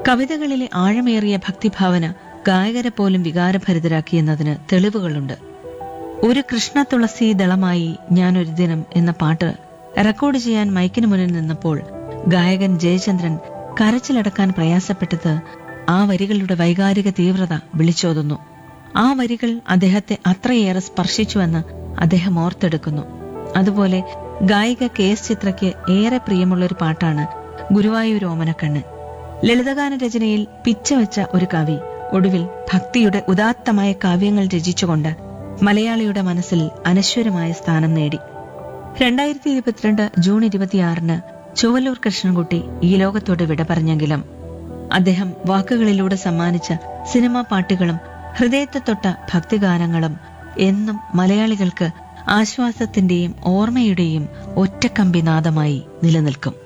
കവിതകളിലെ ആഴമേറിയ ഭക്തിഭാവന ഗായകരെ പോലും വികാരഭരിതരാക്കിയെന്നതിന് തെളിവുകളുണ്ട് ഒരു കൃഷ്ണ തുളസി ദളമായി ഞാനൊരു ദിനം എന്ന പാട്ട് റെക്കോർഡ് ചെയ്യാൻ മൈക്കിന് മുന്നിൽ നിന്നപ്പോൾ ഗായകൻ ജയചന്ദ്രൻ കരച്ചിലടക്കാൻ പ്രയാസപ്പെട്ടത് ആ വരികളുടെ വൈകാരിക തീവ്രത വിളിച്ചോതുന്നു ആ വരികൾ അദ്ദേഹത്തെ അത്രയേറെ സ്പർശിച്ചുവെന്ന് അദ്ദേഹം ഓർത്തെടുക്കുന്നു അതുപോലെ ഗായിക കെ എസ് ചിത്രയ്ക്ക് ഏറെ പ്രിയമുള്ള ഒരു പാട്ടാണ് ഗുരുവായൂർ ഓമനക്കണ്ണ് ലളിതഗാന രചനയിൽ പിച്ചവെച്ച ഒരു കവി ഒടുവിൽ ഭക്തിയുടെ ഉദാത്തമായ കാവ്യങ്ങൾ രചിച്ചുകൊണ്ട് മലയാളിയുടെ മനസ്സിൽ അനശ്വരമായ സ്ഥാനം നേടി രണ്ടായിരത്തി ഇരുപത്തിരണ്ട് ജൂൺ ഇരുപത്തിയാറിന് ചുവല്ലൂർ കൃഷ്ണൻകുട്ടി ഈ ലോകത്തോട് വിട പറഞ്ഞെങ്കിലും അദ്ദേഹം വാക്കുകളിലൂടെ സമ്മാനിച്ച സിനിമാ പാട്ടുകളും ഹൃദയത്തെ തൊട്ട ഭക്തിഗാനങ്ങളും എന്നും മലയാളികൾക്ക് ആശ്വാസത്തിന്റെയും ഓർമ്മയുടെയും ഒറ്റക്കമ്പിനാദമായി നിലനിൽക്കും